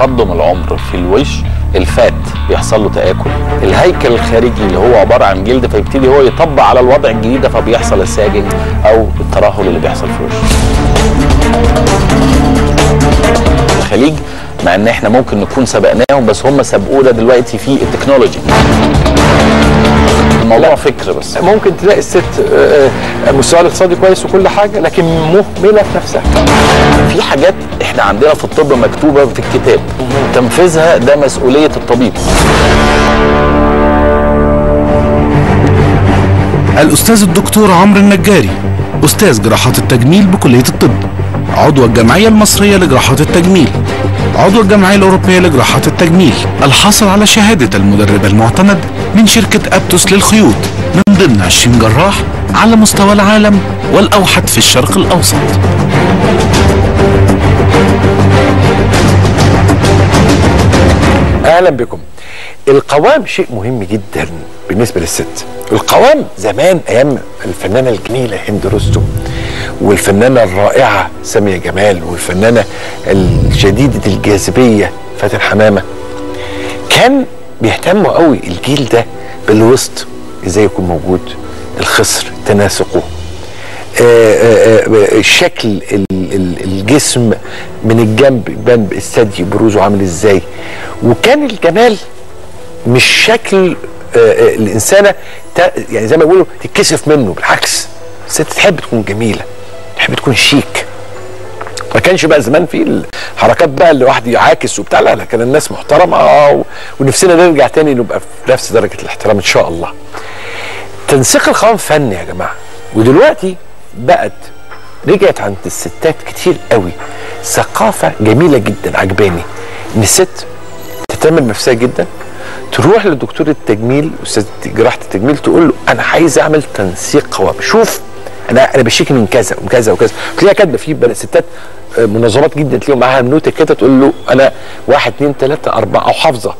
تقدم العمر في الوش الفات بيحصل له تآكل الهيكل الخارجي اللي هو عبارة عن جلد فيبتدي هو يطبق على الوضع الجديد ده فبيحصل الساجن أو الترهل اللي بيحصل في الوش الخليج مع ان احنا ممكن نكون سبقناهم بس هم سبقونا دلوقتي في التكنولوجي الموضوع فكر بس ممكن تلاقي الست آه، آه، مستواها الاقتصادي كويس وكل حاجه لكن مهمله في نفسها في حاجات احنا عندنا في الطب مكتوبه في الكتاب تنفيذها ده مسؤوليه الطبيب الأستاذ الدكتور عمرو النجاري أستاذ جراحات التجميل بكلية الطب عضو الجمعية المصرية لجراحات التجميل عضو الجمعية الأوروبية لجراحات التجميل الحاصل على شهادة المدرب المعتمد من شركة أبتوس للخيوط من ضمن 20 جراح على مستوى العالم والأوحد في الشرق الأوسط اهلا بكم القوام شيء مهم جدا بالنسبه للست القوام زمان ايام الفنانه الجميله هند رستم والفنانه الرائعه ساميه جمال والفنانه الشديده الجاذبيه فاتن حمامه كان بيهتموا قوي الجيل ده بالوسط ازاي يكون موجود الخصر تناسقه آه، آه، آه، الشكل ال- ال- الجسم من الجنب يبان الثدي بروزه عامل ازاي وكان الجمال مش شكل آه، آه، الانسانه ت- يعني زي ما بيقولوا تتكسف منه بالعكس الست تحب تكون جميله تحب تكون شيك ما كانش بقى زمان في الحركات بقى اللي واحد يعاكس وبتاع لا لا كان الناس محترمه آه، و- ونفسنا نرجع تاني نبقى في نفس درجه الاحترام ان شاء الله تنسيق القوام فن يا جماعه ودلوقتي بقت رجعت عند الستات كتير قوي ثقافه جميله جدا عجباني ان الست تهتم بنفسها جدا تروح لدكتور التجميل استاذ جراحه التجميل تقول له انا عايز اعمل تنسيق قوام شوف انا انا بشتكي من كذا وكذا وكذا تلاقيها كاتبه في بنات ستات آه، منظمات جدا تلاقيهم معاها نوتة كده تقول له انا واحد اثنين ثلاثه اربعه او حافظه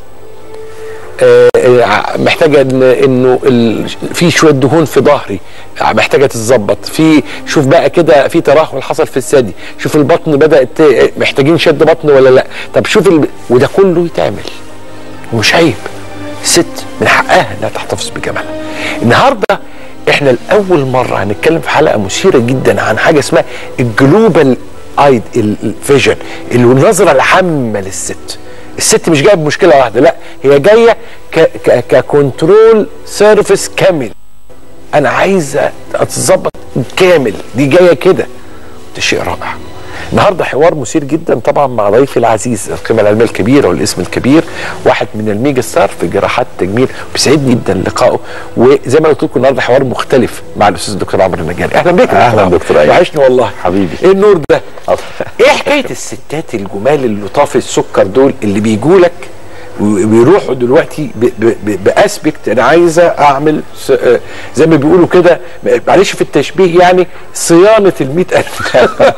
آه، آه، محتاجه إن انه ال- في شويه دهون في ظهري آه، محتاجه تتظبط في شوف بقى كده في ترهل حصل في الثدي شوف البطن بدات ت- محتاجين شد بطن ولا لا طب شوف ال... وده كله يتعمل ومش عيب ست من حقها انها تحتفظ بجمالها النهارده احنا لاول مره هنتكلم في حلقه مثيره جدا عن حاجه اسمها الجلوبال ايد الفيجن النظره العامه للست الست مش جايه بمشكله واحده لا هي جايه ك- ك- ككنترول سيرفيس كامل انا عايزه اتظبط كامل دي جايه كده ده شيء رائع النهارده حوار مثير جدا طبعا مع ضيفي العزيز القيمه العلميه الكبيره والاسم الكبير واحد من الميجا ستار في جراحات التجميل بيسعدني جدا لقائه وزي ما قلت لكم النهارده حوار مختلف مع الاستاذ الدكتور عمرو النجاري اهلا بك يا أهلا عمرو. دكتور أيمن. وحشني والله حبيبي. ايه النور ده ايه حكايه الستات الجمال اللطاف السكر دول اللي بيجوا لك وبيروحوا دلوقتي ب- ب- ب- باسبكت انا عايزه اعمل س- آه، زي ما بيقولوا كده معلش في التشبيه يعني صيانه ال ألف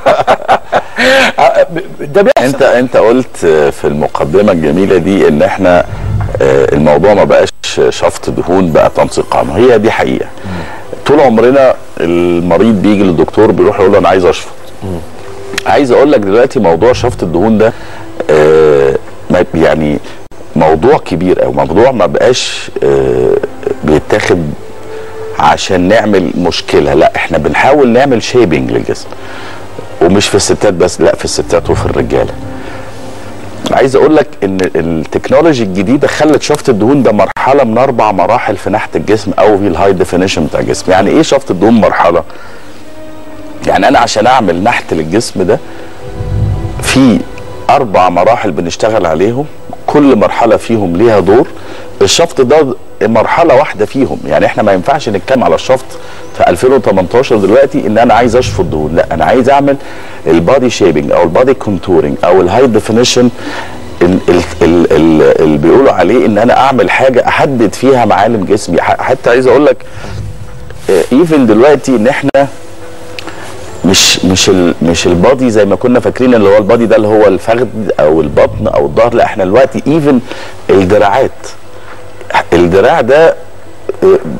ده بيحصل انت انت قلت في المقدمه الجميله دي ان احنا آه، الموضوع ما بقاش شفط دهون بقى تنسيق عام هي دي حقيقه طول عمرنا المريض بيجي للدكتور بيروح يقول له انا عايز اشفط عايز اقول لك دلوقتي موضوع شفط الدهون ده آه، ما- يعني موضوع كبير او موضوع ما بقاش آه، بيتاخد عشان نعمل مشكله لا احنا بنحاول نعمل شيبنج للجسم ومش في الستات بس لا في الستات وفي الرجاله عايز اقول لك ان التكنولوجي الجديده خلت شفط الدهون ده مرحله من اربع مراحل في ناحيه الجسم او في الهاي ديفينيشن بتاع الجسم يعني ايه شفط الدهون مرحله يعني انا عشان اعمل نحت للجسم ده في اربع مراحل بنشتغل عليهم كل مرحله فيهم ليها دور الشفط ده مرحله واحده فيهم يعني احنا ما ينفعش نتكلم على الشفط في 2018 دلوقتي ان انا عايز اشفط دهون لا انا عايز اعمل البادي شيبنج او البادي كونتورنج او الهاي ديفينيشن اللي بيقولوا عليه ان انا اعمل حاجه احدد فيها معالم جسمي ح- حتى عايز اقول لك ايفن دلوقتي ان احنا مش مش ال مش البادي زي ما كنا فاكرين اللي هو البادي ده اللي هو الفخذ او البطن او الظهر لا احنا دلوقتي ايفن الدراعات الدراع ده اه، احنا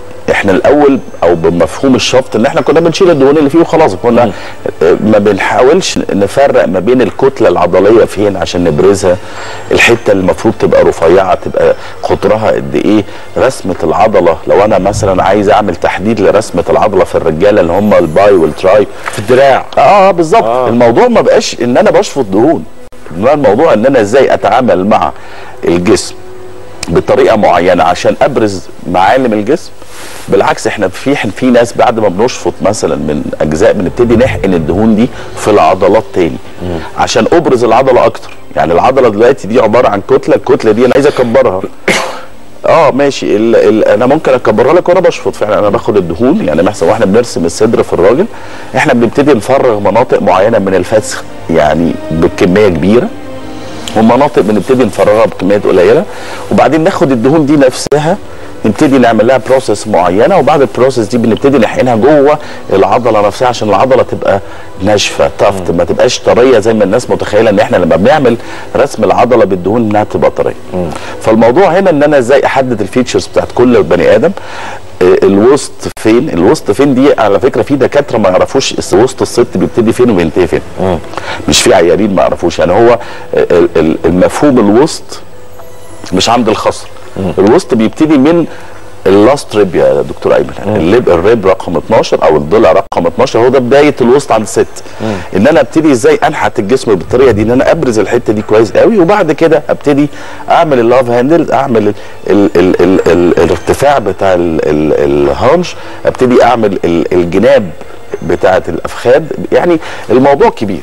احنا الاول او بمفهوم الشفط ان احنا كنا بنشيل الدهون اللي فيه وخلاص كنا آه، ما بنحاولش نفرق ما بين الكتله العضليه فين عشان نبرزها الحته اللي المفروض تبقى رفيعه تبقى قطرها قد ايه رسمه العضله لو انا مثلا عايز اعمل تحديد لرسمه العضله في الرجاله اللي هم الباي والتراي في الدراع اه بالظبط آه. آه. الموضوع ما بقاش ان انا بشفط دهون إنما الموضوع ان انا ازاي اتعامل مع الجسم بطريقه معينه عشان ابرز معالم الجسم بالعكس احنا في في ناس بعد ما بنشفط مثلا من اجزاء بنبتدي نحقن الدهون دي في العضلات تاني عشان ابرز العضله اكتر يعني العضله دلوقتي دي عباره عن كتله الكتله دي انا عايز اكبرها اه ماشي ال ال انا ممكن اكبرها لك وانا بشفط فعلا انا باخد الدهون يعني مثلا واحنا بنرسم الصدر في الراجل احنا بنبتدي نفرغ مناطق معينه من الفسخ يعني بكميه كبيره ومناطق بنبتدي نفرغها بكميات قليله وبعدين ناخد الدهون دي نفسها نبتدي نعمل لها بروسيس معينه وبعد البروسيس دي بنبتدي نحقنها جوه العضله نفسها عشان العضله تبقى ناشفه تفت ما تبقاش طريه زي ما الناس متخيله ان احنا لما بنعمل رسم العضله بالدهون انها تبقى طريه فالموضوع هنا ان انا ازاي احدد الفيتشرز بتاعت كل بني ادم آه، الوسط فين الوسط فين دي على فكره في دكاتره ما يعرفوش الس- وسط الست بيبتدي فين وبينتهي فين مش في عيانين ما يعرفوش يعني هو ال- ال- المفهوم الوسط مش عند الخصر الوسط بيبتدي من اللاست ريب يا دكتور ايمن الليب الريب رقم 12 او الضلع رقم 12 هو ده بدايه الوسط عند الست ان انا ابتدي ازاي انحت الجسم بالطريقه دي ان انا ابرز الحته دي كويس قوي وبعد كده ابتدي اعمل اللاف هاندل اعمل ال ال ال ال ال الارتفاع بتاع ال ال الهانش ابتدي اعمل ال الجناب بتاعه الافخاذ يعني الموضوع كبير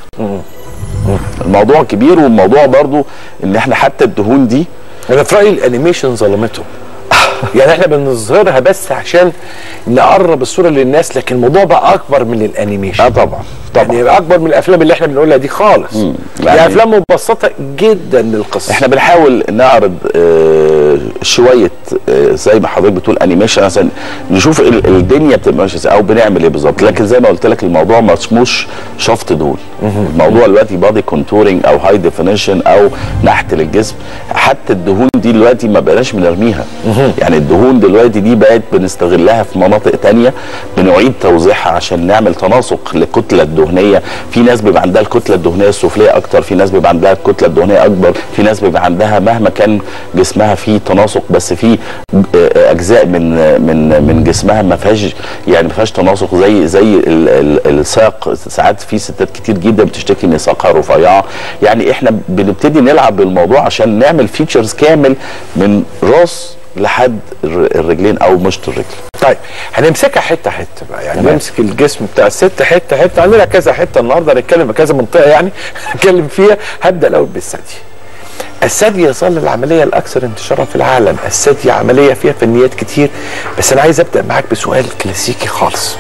الموضوع كبير والموضوع برضو ان احنا حتى الدهون دي انا في رايي الانيميشن ظلمتهم يعني احنا بنظهرها بس عشان نقرب الصوره للناس لكن الموضوع بقى اكبر من الانيميشن اه طبعا طبعا يعني اكبر من الافلام اللي احنا بنقولها دي خالص يعني- يعني افلام مبسطه جدا للقصه احنا بنحاول نعرض آه، شويه آه، زي ما حضرتك بتقول انيميشن عشان نشوف ال- الدنيا بتبقى ماشيه ازاي او بنعمل ايه بالظبط لكن زي ما قلت لك الموضوع ما اسموش شفط دهون الموضوع دلوقتي بادي كونتورنج او هاي ديفينيشن او نحت للجسم حتى الدهون دي دلوقتي ما بقناش بنرميها يعني الدهون دلوقتي دي بقت بنستغلها في مناطق تانية بنعيد توزيعها عشان نعمل تناسق للكتله الدهنيه في ناس بيبقى عندها الكتله الدهنيه السفليه اكتر في ناس بيبقى عندها الكتله الدهنيه اكبر في ناس بيبقى عندها مهما كان جسمها فيه تناسق بس في آه، اجزاء من من من جسمها ما فيهاش يعني ما فيهاش تناسق زي زي ال- ال- الساق ساعات في ستات كتير جدا بتشتكي ان ساقها رفيعه يعني احنا بنبتدي نلعب بالموضوع عشان نعمل فيتشرز كامل من راس لحد الر- الرجلين او مشط الرجل طيب هنمسكها حته حته بقى يعني تمام. نمسك الجسم بتاع الست حته حته عندنا كذا حته النهارده هنتكلم في كذا منطقه يعني هنتكلم فيها هبدا الاول بالثدي الثدي يظل العمليه الاكثر انتشارا في العالم الثدي عمليه فيها فنيات كتير بس انا عايز ابدا معاك بسؤال كلاسيكي خالص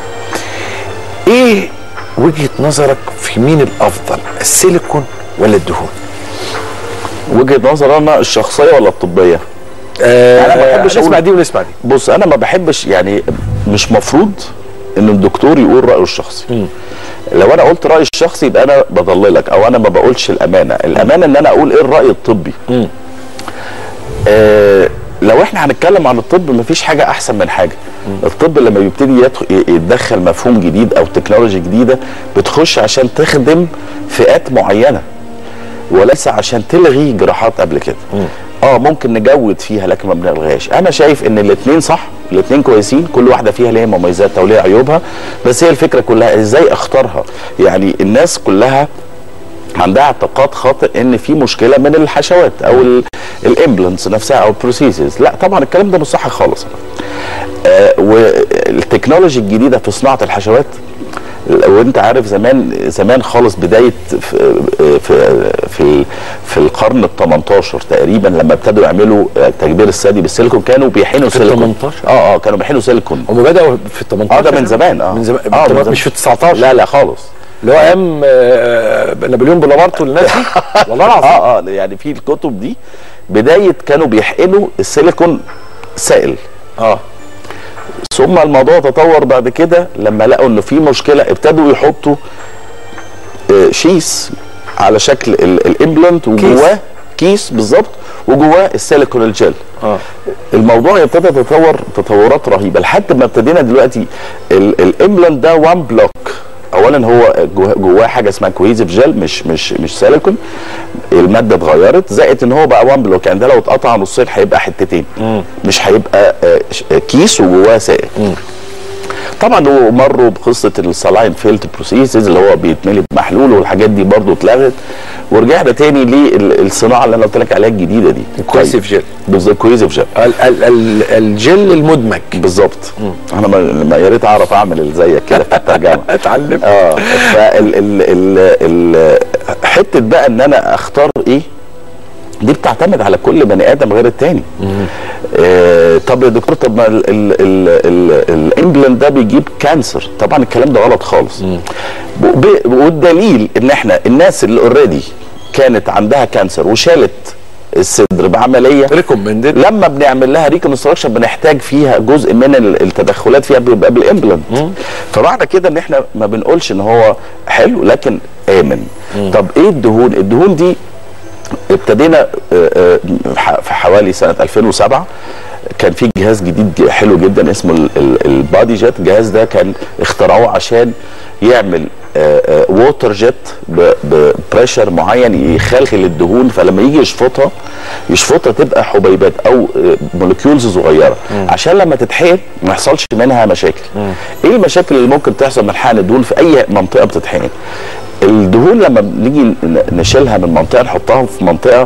ايه وجهه نظرك في مين الافضل السيليكون ولا الدهون وجهه نظر انا الشخصيه ولا الطبيه آه أنا ما بحبش نسمع أقول- دي ونسمع دي بص انا ما بحبش يعني مش مفروض ان الدكتور يقول رايه الشخصي لو انا قلت رايي الشخصي يبقى انا بضللك او انا ما بقولش الامانه الامانه ان انا اقول ايه الراي الطبي آه لو احنا هنتكلم عن الطب مفيش حاجه احسن من حاجه الطب لما بيبتدي يدخل يتدخل مفهوم جديد او تكنولوجي جديده بتخش عشان تخدم فئات معينه وليس عشان تلغي جراحات قبل كده اه ممكن نجود فيها لكن ما بنلغيهاش انا شايف ان الاثنين صح الاثنين كويسين كل واحده فيها ليها مميزاتها وليها عيوبها بس هي الفكره كلها ازاي اختارها يعني الناس كلها عندها اعتقاد خاطئ ان في مشكله من الحشوات او الامبلانس نفسها او البروسيسز لا طبعا الكلام ده مش صح خالص آه والتكنولوجي الجديده في صناعه الحشوات وانت عارف زمان زمان خالص بدايه في في في, في القرن ال 18 تقريبا لما ابتدوا يعملوا تكبير الثدي بالسيليكون كانوا بيحينوا في سيليكون 18 اه اه كانوا بيحينوا سيليكون هم بداوا في ال 18 اه ده من زمان اه من زمان اه آه من زمان. مش في ال 19 لا لا خالص اللي هو ايام آه، نابليون بونابرت والناس دي والله العظيم اه اه يعني في الكتب دي بدايه كانوا بيحقنوا السيليكون سائل اه ثم الموضوع تطور بعد كده لما لقوا انه في مشكله ابتدوا يحطوا آه، شيس على شكل ال- الامبلانت وجواه كيس بالظبط وجواه السيليكون الجل آه. الموضوع ابتدى يتطور تطورات رهيبه لحد ما ابتدينا دلوقتي الامبلانت ده وان بلوك اولا هو جواه- جواه حاجه اسمها كويزيف جل مش مش مش سيليكون الماده اتغيرت زائد ان هو بقى وان بلوك يعني ده لو اتقطع نصين هيبقى حتتين مش هيبقى آه، ش- آه، كيس وجواه سائل طبعا هو مروا بقصه السلاين فيلد بروسيسز اللي هو بيتملي بمحلول والحاجات دي برضو اتلغت ورجعنا تاني للصناعه اللي انا قلت لك عليها الجديده دي الكويسيف جل. بالظبط كويزيف جل ال ال ال الجل المدمج بالظبط انا ما- ما يا ريت اعرف اعمل اللي زيك كده في الترجمه اتعلم اه فال ال ال ال حته بقى ان انا اختار ايه دي بتعتمد على كل بني ادم غير التاني آه طب يا دكتور طب ما ال- ال- ال- ال- الامبلانت ده بيجيب كانسر طبعا الكلام ده غلط خالص ب- ب- والدليل ان احنا الناس اللي اوريدي كانت عندها كانسر وشالت الصدر بعمليه ريكومندد لما بنعمل لها ريكونستراكشن بنحتاج فيها جزء من ال- التدخلات فيها بيبقى بالامبلانت فمعنى كده ان احنا ما بنقولش ان هو حلو لكن امن طب ايه الدهون الدهون دي ابتدينا آه، آه، ح- في حوالي سنه 2007 كان في جهاز جديد حلو جدا اسمه ال- ال- البادي جيت الجهاز ده كان اخترعوه عشان يعمل ووتر جيت ببريشر معين يخلخل الدهون فلما يجي يشفطها يشفطها تبقى حبيبات او مولكيولز صغيره عشان لما تتحقن ما يحصلش منها مشاكل ايه المشاكل اللي ممكن تحصل من حقن الدهون في اي منطقه بتتحقن الدهون لما بنيجي ن- نشيلها من منطقه نحطها في منطقه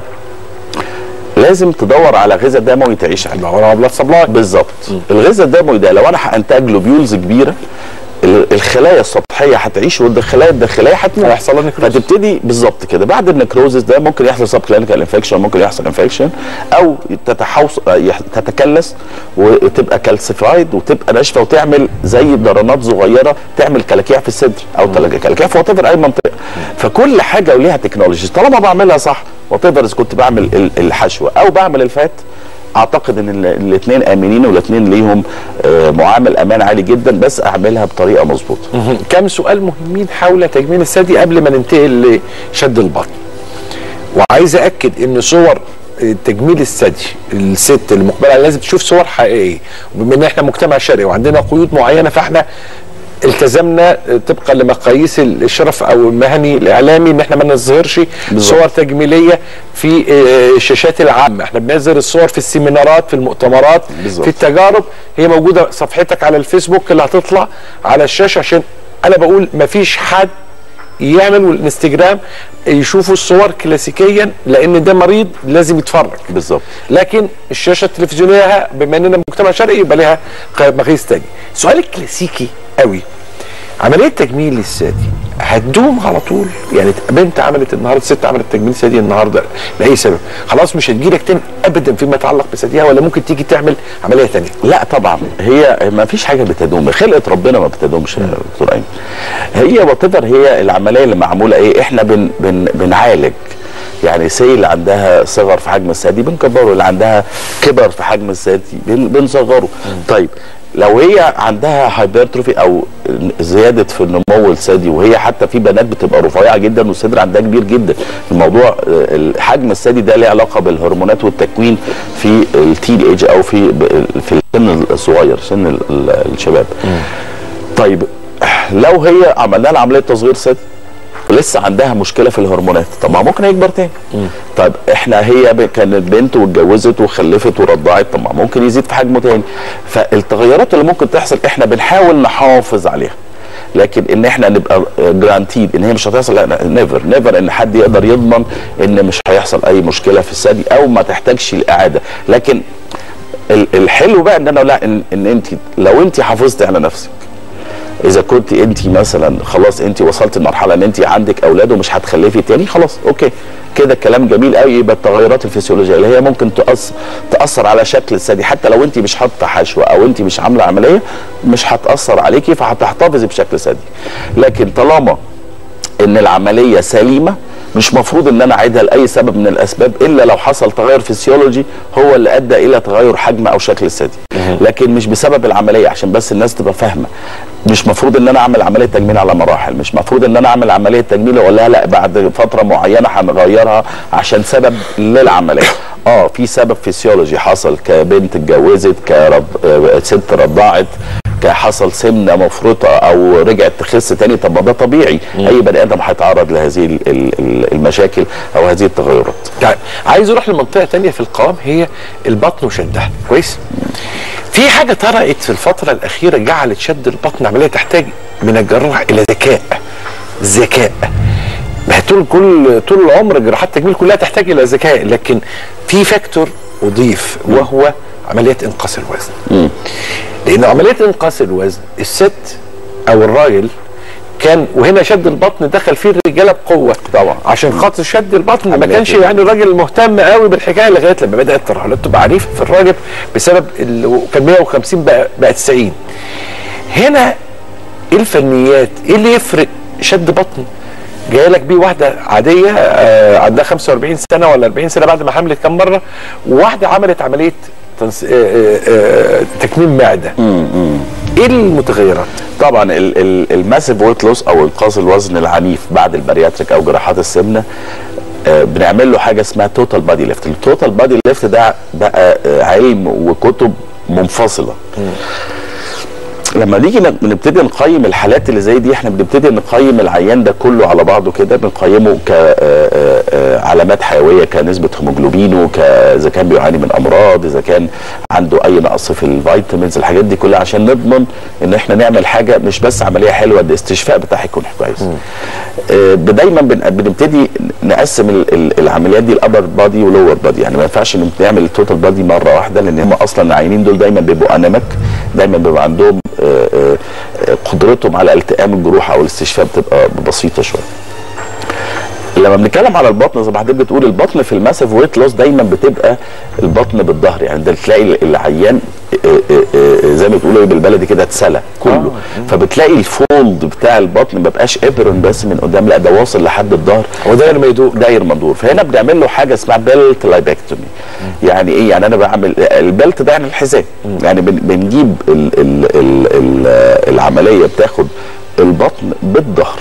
لازم تدور على غذاء دموي تعيش عليه دور على بلاد سبلاي بالظبط الغذاء الدموي ده لو انا هانتج جلوبيولز كبيره ال- الخلايا السطحيه هتعيش والخلايا الداخليه هتموت هيحصل لها نكروزس. فتبتدي بالظبط كده بعد النكروزس ده ممكن يحصل سب كلينيكال انفكشن ممكن يحصل انفكشن او تتحوص يح- تتكلس وتبقى كالسيفايد وتبقى ناشفه وتعمل زي ضرنات صغيره تعمل كلاكيع في الصدر او تل- كلاكيع في وات اي منطقه فكل حاجه وليها تكنولوجي طالما بعملها صح وات اذا كنت بعمل ال- الحشوه او بعمل الفات اعتقد ان الاثنين امنين والاثنين ليهم آه، معامل امان عالي جدا بس اعملها بطريقه مظبوطه كم سؤال مهمين حول تجميل الثدي قبل ما ننتقل لشد البطن وعايز اكد ان صور تجميل الثدي الست اللي مقبله عليها لازم تشوف صور حقيقيه وبما ان احنا مجتمع شرقي وعندنا قيود معينه فاحنا التزمنا طبقا لمقاييس الشرف او المهني الاعلامي ان احنا ما نظهرش بالظبط. صور تجميليه في آه، الشاشات العامه احنا بنظهر الصور في السيمينارات في المؤتمرات بالظبط. في التجارب هي موجوده صفحتك على الفيسبوك اللي هتطلع على الشاشه عشان انا بقول مفيش حد يعمل والانستجرام يشوفوا الصور كلاسيكيا لان ده مريض لازم يتفرج بالظبط لكن الشاشه التلفزيونيه بما اننا مجتمع شرقي يبقى لها مقاييس تاني السؤال الكلاسيكي قوي عمليه تجميل الثدي هتدوم على طول يعني بنت عملت النهارده ست عملت تجميل ثدي النهارده لاي سبب خلاص مش هتجيلك تاني ابدا فيما يتعلق بثديها ولا ممكن تيجي تعمل عمليه تانية لا طبعا هي ما فيش حاجه بتدوم خلقه ربنا ما بتدومش يا دكتور ايمن هي وات هي العمليه اللي معموله ايه احنا بن بن بنعالج يعني سي اللي عندها صغر في حجم الثدي بنكبره اللي عندها كبر في حجم الثدي بن بنصغره طيب لو هي عندها هايبرتروفي او زياده في النمو الثدي وهي حتى في بنات بتبقى رفيعه جدا والصدر عندها كبير جدا الموضوع آه، حجم الثدي ده له علاقه بالهرمونات والتكوين في التين ايج او في في السن الصغير سن ال- ال- الشباب طيب لو هي عملنا لها عمليه تصغير ثدي لسه عندها مشكله في الهرمونات طب ما ممكن يكبر تاني طيب احنا هي ب- كانت بنت واتجوزت وخلفت ورضعت طب ما ممكن يزيد في حجمه تاني فالتغيرات اللي ممكن تحصل احنا بنحاول نحافظ عليها لكن ان احنا نبقى جرانتيد ان هي مش هتحصل لا نيفر نيفر ان حد يقدر يضمن ان مش هيحصل اي مشكله في الثدي او ما تحتاجش الاعاده لكن ال- الحلو بقى ان انا لا ان, إن انت لو انت حافظتي على نفسك اذا كنت انت مثلا خلاص انت وصلت لمرحله ان انت عندك اولاد ومش هتخلفي تاني خلاص اوكي كده الكلام جميل قوي يبقى التغيرات الفسيولوجيه اللي هي ممكن تأثر تاثر على شكل الثدي حتى لو انت مش حاطه حشوه او انت مش عامله عمليه مش هتاثر عليكي فهتحتفظي بشكل ثدي لكن طالما ان العمليه سليمه مش مفروض ان انا اعيدها لاي سبب من الاسباب الا لو حصل تغير فسيولوجي هو اللي ادى الى تغير حجم او شكل الثدي لكن مش بسبب العمليه عشان بس الناس تبقى فاهمه مش مفروض ان انا اعمل عمليه تجميل على مراحل مش مفروض ان انا اعمل عمليه تجميل واقول لها لا بعد فتره معينه هنغيرها عشان سبب للعمليه اه في سبب فسيولوجي حصل كبنت اتجوزت كرض آه، ست رضعت حصل سمنه مفرطه او رجعت تخس تاني طب ما ده طبيعي اي بني ادم هيتعرض لهذه ال- ال- ال- المشاكل او هذه التغيرات طيب عايز اروح لمنطقه تانية في القوام هي البطن وشدها كويس في حاجه طرأت في الفتره الاخيره جعلت شد البطن عمليه تحتاج من الجراح الى ذكاء ذكاء ما هي طول كل طول العمر جراحات التجميل كلها تحتاج الى ذكاء لكن في فاكتور اضيف وهو عمليه انقاص الوزن لان عمليه انقاص الوزن الست او الراجل كان وهنا شد البطن دخل فيه الرجاله بقوه طبعا. عشان خاطر شد البطن ما عمليات كانش ال- يعني الراجل مهتم قوي بالحكايه لغايه لما بدات الترهلات تبقى عنيفه في الراجل بسبب ال- كان 150 بقى بقى 90 هنا ايه الفنيات ايه اللي يفرق شد بطن جايه لك بيه واحده عاديه آه عندها 45 سنه ولا 40 سنه بعد ما حملت كام مره وواحده عملت عمليه تنس... آه آه آه تكميم معده ايه المتغيرات؟ طبعا ال- ال- الماسيف ويت لوس او انقاص الوزن العنيف بعد البارياتريك او جراحات السمنه آه، بنعمل له حاجه اسمها توتال بادي ليفت التوتال بادي ليفت ده بقى آه، علم وكتب منفصله لما نيجي ن- نبتدي نقيم الحالات اللي زي دي احنا بنبتدي نقيم العيان ده كله على بعضه كده بنقيمه كعلامات حيويه كنسبه هيموجلوبينه ك- اذا كان بيعاني من امراض اذا كان عنده اي نقص في الفيتامينز الحاجات دي كلها عشان نضمن ان احنا نعمل حاجه مش بس عمليه حلوه ده استشفاء بتاعها يكون كويس آه، دايما بن- بنبتدي نقسم ال- ال- العمليات دي الابر بادي ولور بادي يعني ما ينفعش إن نعمل التوتال بادي مره واحده لان هم اصلا العيانين دول دايما بيبقوا انامك دايما بيبقى عندهم آه، آه، آه، قدرتهم على التئام الجروح او الاستشفاء بتبقى بسيطه شويه لما بنتكلم على البطن زي ما حضرتك بتقول البطن في الماسيف ويت لوس دايما بتبقى البطن بالظهر يعني ده تلاقي العيان آه، آه، آه، زي ما بتقولوا إيه بالبلدي كده اتسلى كله فبتلاقي الفولد بتاع البطن ما بقاش ابرن بس من قدام لا ده واصل لحد الظهر هو داير ما يدور داير مندور فهنا بنعمل له حاجه اسمها بيلت لايبكتومي يعني ايه يعني انا بعمل البيلت ده يعني الحزام يعني بن- بنجيب ال ال ال ال العمليه بتاخد البطن بالظهر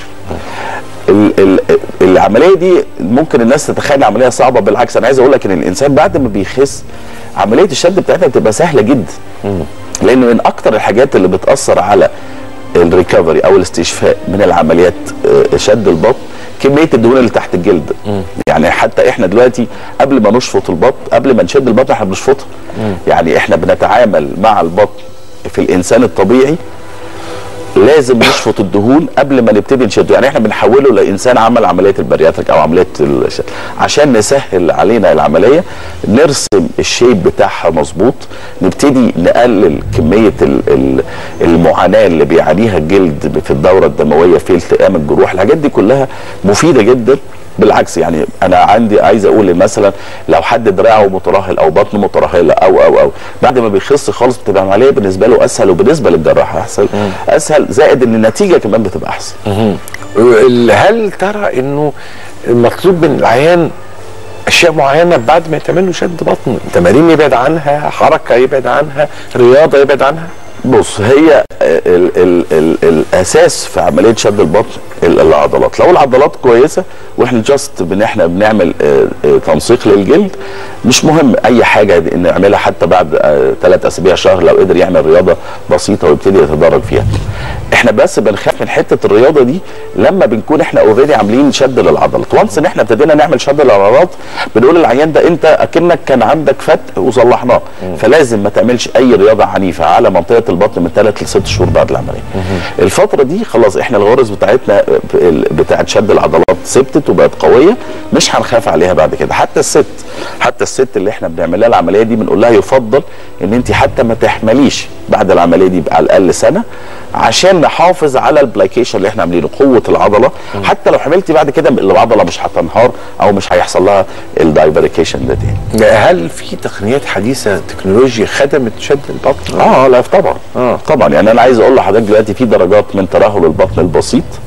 ال ال العمليه دي ممكن الناس تتخيل عمليه صعبه بالعكس انا عايز اقول لك ان الانسان بعد ما بيخس عمليه الشد بتاعتها بتبقى سهله جدا لان من اكتر الحاجات اللي بتاثر على الريكفري او الاستشفاء من العمليات آه، شد البطن كميه الدهون اللي تحت الجلد يعني حتى احنا دلوقتي قبل ما نشفط البطن قبل ما نشد البطن احنا بنشفطها يعني احنا بنتعامل مع البطن في الانسان الطبيعي لازم نشفط الدهون قبل ما نبتدي نشده يعني احنا بنحوله لانسان عمل عمليه البارياتريك او عمليه الشد عشان نسهل علينا العمليه نرسم الشيب بتاعها مظبوط نبتدي نقلل كميه ال- ال- المعاناه اللي بيعانيها الجلد في الدوره الدمويه في التئام الجروح الحاجات دي كلها مفيده جدا بالعكس يعني انا عندي عايز اقول مثلا لو حد دراعه مترهل او بطنه مترهله او او او بعد ما بيخس خالص بتبقى العمليه بالنسبه له اسهل وبالنسبه للجراح احسن اسهل زائد ان النتيجه كمان بتبقى احسن ال- هل ترى انه المطلوب من العيان اشياء معينه بعد ما يتعمل له شد بطن تمارين يبعد عنها حركه يبعد عنها رياضه يبعد عنها بص هي ال ال ال الاساس في عمليه شد البطن ال- العضلات لو العضلات كويسه واحنا جاست بن احنا بنعمل آه، آه، تنسيق للجلد مش مهم اي حاجه دي نعملها حتى بعد ثلاث اسابيع شهر لو قدر يعمل رياضه بسيطه ويبتدي يتدرج فيها احنا بس بنخاف من حته الرياضه دي لما بنكون احنا اوريدي عاملين شد للعضلات وانس ان احنا ابتدينا نعمل شد للعضلات بنقول للعيان ده انت اكنك كان عندك فتق وصلحناه فلازم ما تعملش اي رياضه عنيفه على منطقه البطن من ثلاث لست شهور بعد العمليه الفتره دي خلاص احنا الغرز بتاعتنا بتاعت شد العضلات ثبتت وبقت قويه مش هنخاف عليها بعد كده حتى الست حتى الست اللي احنا بنعمل لها العمليه دي بنقول لها يفضل ان انت حتى ما تحمليش بعد العمليه دي على الاقل سنه عشان نحافظ على البلايكيشن اللي احنا عاملينه قوه العضله حتى لو حملتي بعد كده العضله مش هتنهار او مش هيحصل لها الدايفريكيشن ده تاني هل في تقنيات حديثه تكنولوجيا خدمت شد البطن؟ اه لا طبعا اه طبعا يعني انا عايز اقول لحضرتك دلوقتي في درجات من ترهل البطن البسيط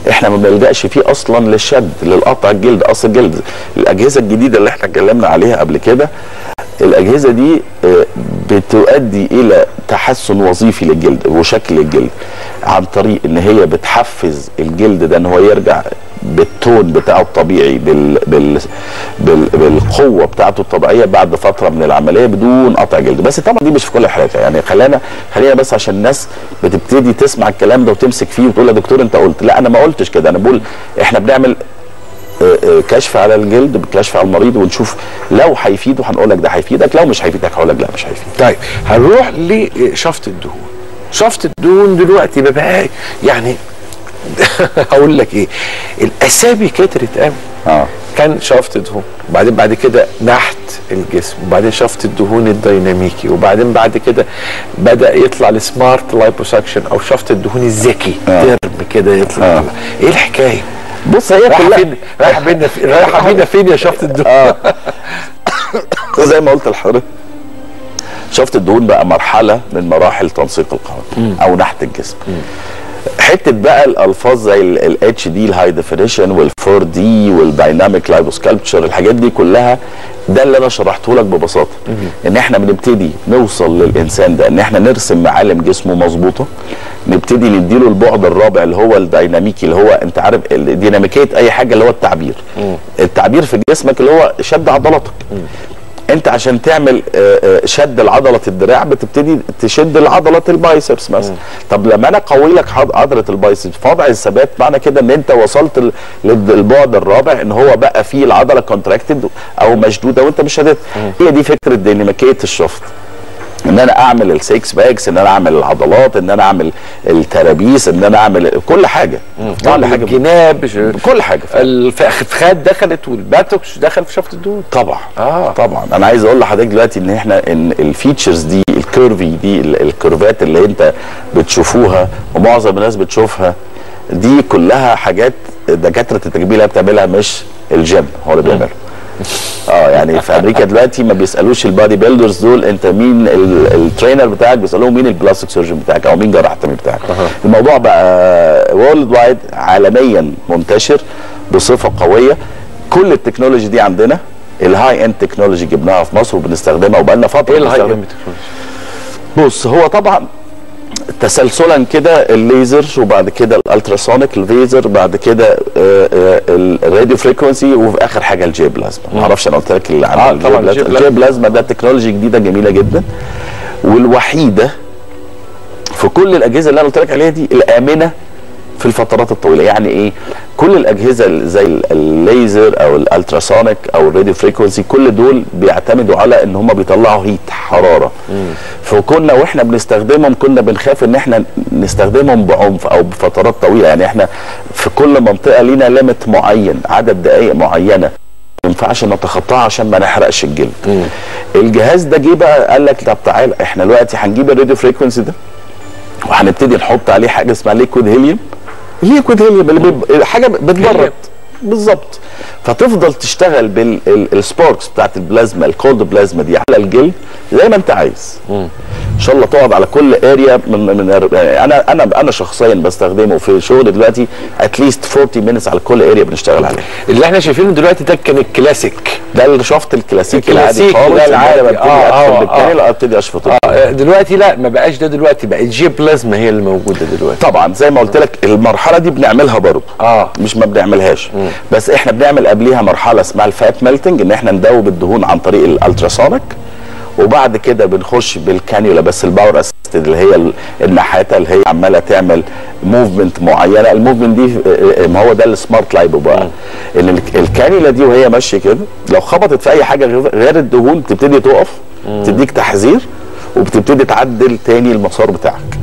احنا ما بنلجاش فيه اصلا للشد للقطع الجلد اصل الجلد الاجهزه الجديده اللي احنا اتكلمنا عليها قبل كده الاجهزه دي آه، بتؤدي الى تحسن وظيفي للجلد وشكل الجلد عن طريق ان هي بتحفز الجلد ده ان هو يرجع بالتون بتاعه الطبيعي بال بال بال بالقوه بتاعته الطبيعيه بعد فتره من العمليه بدون قطع جلد بس طبعا دي مش في كل الحالات يعني خلينا خلينا بس عشان الناس بتبتدي تسمع الكلام ده وتمسك فيه وتقول يا دكتور انت قلت لا انا ما قلتش كده انا بقول احنا بنعمل آه، آه، كشف على الجلد بكشف على المريض ونشوف لو هيفيده هنقول لك ده هيفيدك لو مش هيفيدك هقول لك لا مش هيفيدك طيب هنروح لشفط الدهون شفط الدهون دلوقتي بقى يعني هقول لك ايه الاسامي كترت قوي اه كان شفط دهون وبعدين بعد كده نحت الجسم وبعدين شفط الدهون الديناميكي وبعدين بعد كده بدا يطلع السمارت لايبوسكشن او شفط الدهون الذكي آه. ترم كده يطلع آه. ايه الحكايه بص هي رايحه كلها فين رايحه بينا في- رايحه بينا فين يا شفط الدهون زي ما قلت لحضرتك شفت الدهون بقى مرحله من مراحل تنسيق القوام او نحت الجسم حته بقى الالفاظ زي الاتش دي الهاي ديفينيشن والفور دي والدايناميك لايبوسكالبتشر الحاجات دي كلها ده اللي انا شرحته لك ببساطه ان احنا بنبتدي نوصل للانسان ده ان احنا نرسم معالم جسمه مظبوطه نبتدي نديله البعد الرابع اللي هو الديناميكي اللي هو انت عارف ديناميكيه اي حاجه اللي هو التعبير التعبير في جسمك اللي هو شد عضلاتك انت عشان تعمل آه، آه، شد لعضله الدراع بتبتدي تشد لعضله البايسبس مثلا طب لما انا اقوي لك حض- عضله البايسبس في وضع الثبات معنى كده ان انت وصلت ل- للبعد الرابع ان هو بقى فيه العضله كونتراكتد او مشدوده وانت مش شددها هي دي فكره ديناميكيه الشفط ان انا اعمل السكس باكس ان انا اعمل العضلات ان انا اعمل الترابيس ان انا اعمل كل حاجه كل حاجه الجناب كل حاجه الفخاد دخلت والباتوكس دخل في شفط الدهون طبعا آه. طبعا انا عايز اقول لحضرتك دلوقتي ان احنا ان الفيتشرز دي الكيرفي دي ال- الكيرفات اللي انت بتشوفوها ومعظم الناس بتشوفها دي كلها حاجات دكاتره التجميل اللي بتعملها مش الجيم هو اللي بيعملها اه يعني في امريكا دلوقتي ما بيسالوش البادي بيلدرز دول انت مين ال- الترينر بتاعك بيسالوهم مين البلاستيك سيرجن بتاعك او مين جراح التجميل بتاعك الموضوع بقى وورلد وايد عالميا منتشر بصفه قويه كل التكنولوجي دي عندنا الهاي اند تكنولوجي جبناها في مصر وبنستخدمها وبقالنا فتره ايه الهاي بنستخدمها. اند تكنولوجي بص هو طبعا تسلسلا كده الليزر وبعد كده الالتراسونيك الفيزر بعد كده آه، آه، الراديو فريكونسي وفي اخر حاجه الجي بلازما ما اعرفش انا قلت لك اللي عن آه، الجي طبعاً بلازما. الجي بلازما. الجي بلازما ده تكنولوجي جديده جميله جدا والوحيده في كل الاجهزه اللي انا قلت لك عليها دي الامنه في الفترات الطويله يعني ايه كل الاجهزه اللي زي ال- الليزر او الالتراسونيك او الراديو فريكونسي كل دول بيعتمدوا على ان هم بيطلعوا هيت حراره فكنا واحنا بنستخدمهم كنا بنخاف ان احنا نستخدمهم بعنف او بفترات طويله يعني احنا في كل منطقه لينا ليميت معين عدد دقائق معينه ما ينفعش نتخطاها عشان ما نحرقش الجلد الجهاز ده جه بقى قال لك طب تعالى احنا دلوقتي هنجيب الراديو فريكونسي ده وهنبتدي نحط عليه حاجه اسمها ليكويد هيليوم ليكويد هيليوم اللي بيب... حاجه بتبرد هيليوم. بالظبط فتفضل تشتغل بالسباركس بتاعت البلازما الكولد بلازما دي على الجلد زي ما انت عايز ان شاء الله تقعد على كل اريا من من يعني انا انا انا شخصيا بستخدمه في شغل دلوقتي اتليست 40 مينتس على كل اريا بنشتغل عليه اللي احنا شايفينه دلوقتي ده كان الكلاسيك ده الشفط الكلاسيكي العادي الكلاسيكي خالص ده العادي. اللي أنا ببتدي آه، آه، ادخل آه. بالكامل ابتدي اشفط اه دلوقتي لا ما بقاش ده دلوقتي بقت جي بلازما هي اللي موجوده دلوقتي طبعا زي ما قلت لك المرحله دي بنعملها برضه اه مش ما بنعملهاش بس احنا بنعمل قبليها مرحله اسمها الفات ميلتنج ان احنا ندوب الدهون عن طريق الالتراسونيك وبعد كده بنخش بالكانيولا بس الباور اسيستد اللي هي ال- النحاته اللي هي عماله تعمل موفمنت معينه الموفمنت دي آه، آه، ما هو ده السمارت لايبو بقى ان ال- الكانيولا دي وهي ماشيه كده لو خبطت في اي حاجه غير- غير الدهون بتبتدي تقف تديك تحذير وبتبتدي تعدل تاني المسار بتاعك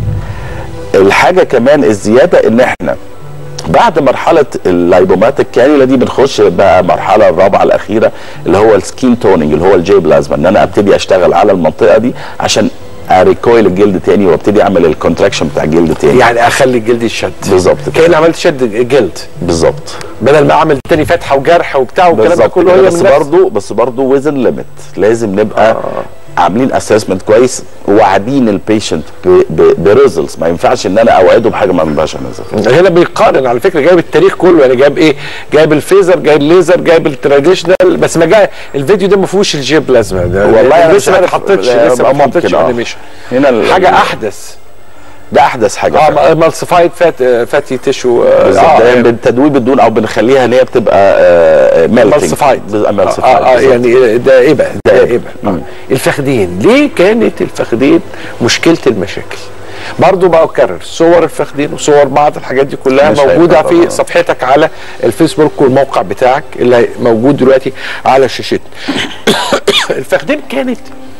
الحاجه كمان الزياده ان احنا بعد مرحله اللايبوماتيك كانيولا دي بنخش بقى المرحله الرابعه الاخيره اللي هو السكين توننج اللي هو الجي بلازما ان انا ابتدي اشتغل على المنطقه دي عشان اريكويل الجلد تاني وابتدي اعمل الكونتراكشن بتاع الجلد تاني يعني اخلي الجلد يشد بالظبط كده. كأني عملت شد جلد بالظبط بدل ما اعمل تاني فتحه وجرح وبتاع والكلام ده بالظبط كله كده. هي بس من نفس- برضه بس برضه وزن ليميت لازم نبقى عاملين اسسمنت كويس وواعدين البيشنت بريزلتس ما ينفعش ان انا اوعده بحاجه ما ينفعش انزلها هنا بيقارن على فكره جايب التاريخ كله يعني جايب ايه؟ جايب الفيزر جايب الليزر جايب التراديشنال بس ما جاي الفيديو ده ما فيهوش الجيب بلازما ده والله أنا لسه مش ما عارف. اتحطتش لا، لسه ما ممكن، اتحطتش آه. انيميشن هنا ال- حاجه ال- احدث ده احدث حاجه فعلا. اه مالسيفايد فات فاتي تيشو بالظبط آه بالتدويب الدهون او بنخليها ان هي بتبقى ميلتنج مالسيفايد مالسيفايد اه, آه يعني دائبه دائبه آه. مم. الفخدين ليه كانت الفخدين مشكله المشاكل برضو بكرر صور الفخدين وصور بعض الحاجات دي كلها مش موجوده هينفع في طبعاً. صفحتك على الفيسبوك والموقع بتاعك اللي موجود دلوقتي على شاشتنا الفخدين كانت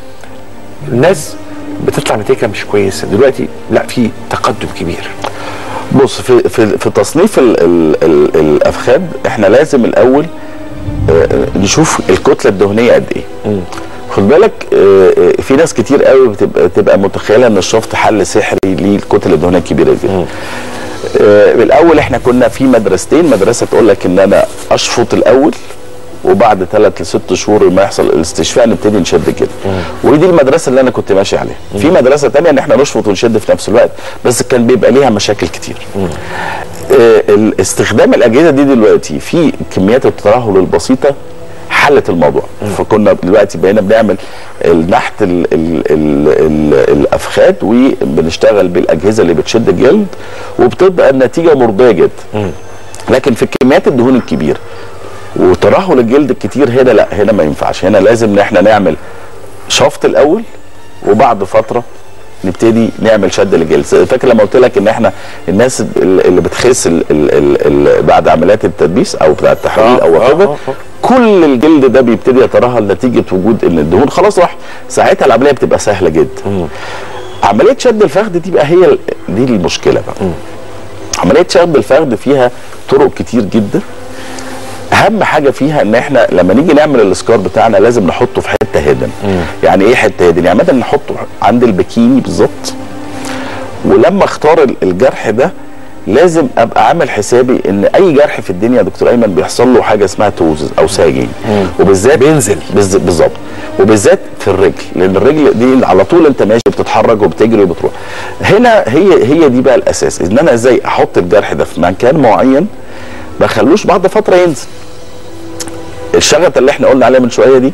الناس بتطلع نتيجه مش كويسه دلوقتي لا في تقدم كبير بص في في في تصنيف ال ال ال الافخاذ احنا لازم الاول آه، نشوف الكتله الدهنيه قد ايه خد بالك آه، آه، في ناس كتير قوي بتبقى, بتبقى متخيله ان الشفط حل سحري للكتله الدهنيه الكبيره دي آه، الاول احنا كنا في مدرستين مدرسه تقول لك ان انا اشفط الاول وبعد ثلاث لست شهور ما يحصل الاستشفاء نبتدي نشد كده ودي المدرسه اللي انا كنت ماشي عليها في مدرسه تانية ان احنا نشفط ونشد في نفس الوقت بس كان بيبقى ليها مشاكل كتير آه، ال- استخدام الاجهزه دي دلوقتي في كميات الترهل البسيطه حلت الموضوع فكنا دلوقتي بقينا بنعمل النحت ال ال ال ال الافخاذ وبنشتغل بالاجهزه اللي بتشد الجلد وبتبقى النتيجه مرضيه جدا لكن في كميات الدهون الكبيره وترهل الجلد الكتير هنا لا هنا ما ينفعش هنا لازم ان احنا نعمل شفط الاول وبعد فتره نبتدي نعمل شد للجلد فاكر لما قلت لك ان احنا الناس ال- اللي بتخس ال ال ال ال بعد عمليات التدبيس او بتاع التحويل آه، او آه، whatever آه، آه. كل الجلد ده بيبتدي يترهل نتيجه وجود ان الدهون خلاص راح ساعتها العمليه بتبقى سهله جدا عمليه شد الفخذ دي بقى هي ال- دي المشكله بقى عمليه شد الفخذ فيها طرق كتير جدا اهم حاجه فيها ان احنا لما نيجي نعمل الاسكار بتاعنا لازم نحطه في حته هيدن يعني ايه حته هيدن يعني مثلا نحطه عند البكيني بالظبط ولما اختار ال- الجرح ده لازم ابقى عامل حسابي ان اي جرح في الدنيا يا دكتور ايمن بيحصل له حاجه اسمها توزز او ساجين وبالذات بينزل. بالز- بالظبط وبالذات في الرجل لان الرجل دي على طول انت ماشي بتتحرك وبتجري وبتروح هنا هي هي دي بقى الاساس ان انا ازاي احط الجرح ده في مكان معين ما خلوش بعد فتره ينزل الشغطه اللي احنا قلنا عليها من شويه دي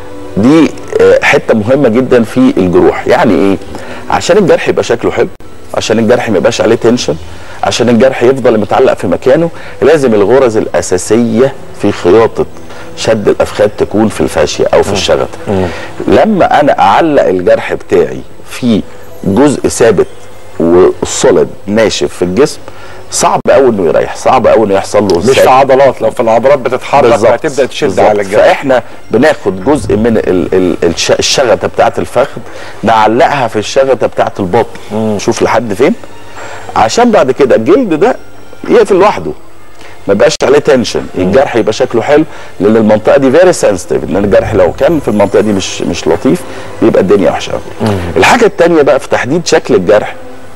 دي آه، حته مهمه جدا في الجروح يعني ايه عشان الجرح يبقى شكله حلو عشان الجرح ما يبقاش عليه تنشن عشان الجرح يفضل متعلق في مكانه لازم الغرز الاساسيه في خياطه شد الافخاذ تكون في الفاشيه او في الشغطه لما انا اعلق الجرح بتاعي في جزء ثابت وصلد ناشف في الجسم صعب قوي انه يريح صعب قوي انه يحصل له مش ساج. في عضلات لو في العضلات بتتحرك بالظبط هتبدا تشد بالظبط. على الجرح فاحنا بناخد جزء من ال ال الش- الشغطه بتاعه الفخذ نعلقها في الشغطه بتاعه البطن شوف لحد فين عشان بعد كده الجلد ده يقفل لوحده ما يبقاش عليه تنشن الجرح يبقى شكله حلو لان المنطقه دي فيري سنسيتيف لان الجرح لو كان في المنطقه دي مش مش لطيف بيبقى الدنيا وحشه قوي الحاجه الثانيه بقى في تحديد شكل الجرح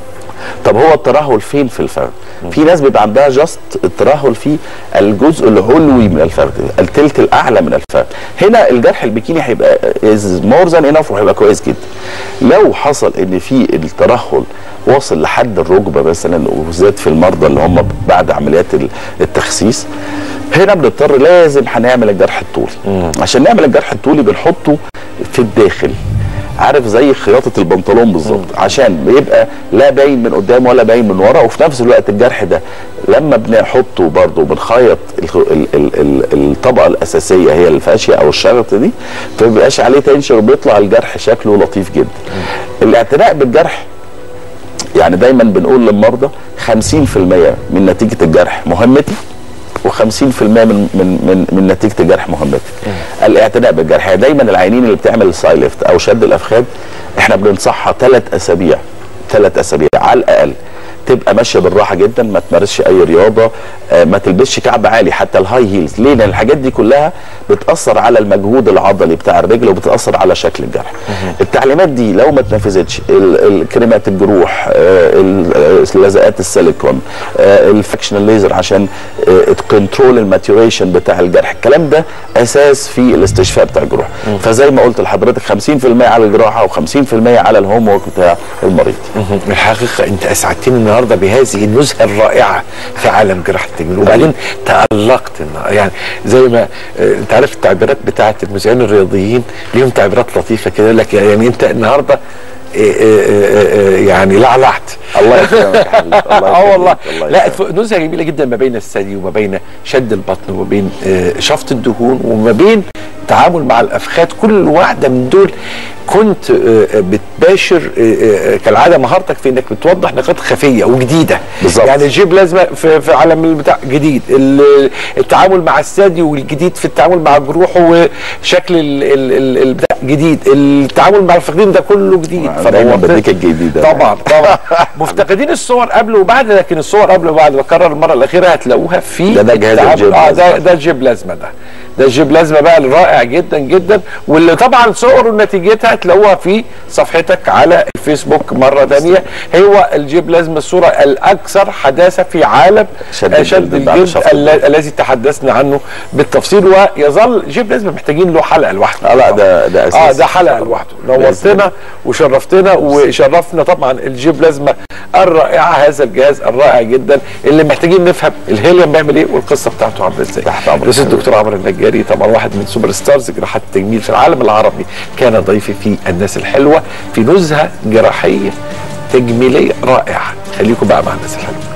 طب هو الترهل فين في الفخذ؟ في ناس بيبقى عندها جاست الترهل في الجزء العلوي من الفخذ، التلت الاعلى من الفخذ. هنا الجرح البكيني هيبقى از مور ذان انف وهيبقى كويس جدا. لو حصل ان في الترهل واصل لحد الركبه مثلا وبالذات في المرضى اللي هم بعد عمليات ال- التخسيس هنا بنضطر لازم هنعمل الجرح الطولي عشان نعمل الجرح الطولي بنحطه في الداخل عارف زي خياطه البنطلون بالظبط عشان بيبقى لا باين من قدام ولا باين من ورا وفي نفس الوقت الجرح ده لما بنحطه برضه بنخيط الخ- ال- ال- ال- الطبقه الاساسيه هي الفاشيه او الشغط دي فما بيبقاش عليه تنشن وبيطلع الجرح شكله لطيف جدا الاعتناء بالجرح يعني دايما بنقول للمرضى 50% من نتيجه الجرح مهمتي و50% من من من من نتيجه الجرح مهمتي. الاعتناء بالجرح يعني دايما العينين اللي بتعمل سايلفت او شد الافخاذ احنا بننصحها ثلاث اسابيع ثلاث اسابيع على الاقل تبقى ماشيه بالراحه جدا ما تمارسش اي رياضه آه، ما تلبسش كعب عالي حتى الهاي هيلز ليه لان الحاجات دي كلها بتاثر على المجهود العضلي بتاع الرجل وبتاثر على شكل الجرح التعليمات دي لو ما اتنفذتش ال- الكريمات الجروح آه، ال- لزقات السيليكون آه، الفاكشنال ليزر عشان تكنترول الماتيوريشن بتاع الجرح الكلام ده اساس في الاستشفاء بتاع الجروح فزي ما قلت لحضرتك 50% على الجراحه و50% على الهوم ورك بتاع المريض الحقيقه انت اسعدتني النهارده بهذه النزهه الرائعه في عالم جراحه التجميل وبعدين تالقت النهار- يعني زي ما آه، انت عارف التعبيرات بتاعه المذيعين الرياضيين ليهم تعبيرات لطيفه كده يقول لك يعني انت النهارده آه، آه، آه، آه، يعني لعلعت الله يكرمك يا حبيبي الله اه يخليك، والله الله لا يكرمك. ف- نزهه جميله جدا ما بين الثدي وما بين شد البطن وما بين آه، شفط الدهون وما بين التعامل مع الافخاذ كل واحده من دول كنت آه، آه، بتباشر آه، آه، كالعاده مهارتك في انك بتوضح نقاط خفيه وجديده بالظبط. يعني الجيب لازمه في, في عالم البتاع جديد ال- التعامل مع الثدي والجديد في التعامل مع الجروح وشكل ال- ال- ال- البتاع جديد التعامل مع الفقدين ده كله جديد دايما فنورت- بديك الجديد ده. طبعا طبعا مفتقدين الصور قبل وبعد لكن الصور قبل وبعد بكرر المره الاخيره هتلاقوها في ده- ده جهاز التعامل. الجيب اه ده لازمة. ده الجيب لازمه ده ده الجيب لازمه بقى الرائع جدا جدا واللي طبعا صور ونتيجتها هتلاقوها في صفحتك على الفيسبوك مره ثانيه هو الجيب لازمه الصوره الاكثر حداثه في عالم شد آه، شد الجلد بعد الجلد شفط ال- الجلد. الذي تحدثنا عنه بالتفصيل ويظل جيب لازمه محتاجين له حلقه لوحده آه، لا، ده- ده اه أساسي. ده حلقه لوحده بإذن نورتنا الله. وشرفتنا وشرفنا طبعا الجيب لازمه الرائعه هذا الجهاز الرائع جدا اللي محتاجين نفهم الهيليوم بيعمل ايه والقصه بتاعته عامله ازاي تحت أمرك. الاستاذ الدكتور عمرو النجاري طبعا واحد من سوبر ستارز جراحات التجميل في العالم العربي كان ضيفي في الناس الحلوه في نزهه جراحيه تجميليه رائعه خليكم بقى مع الناس الحلوه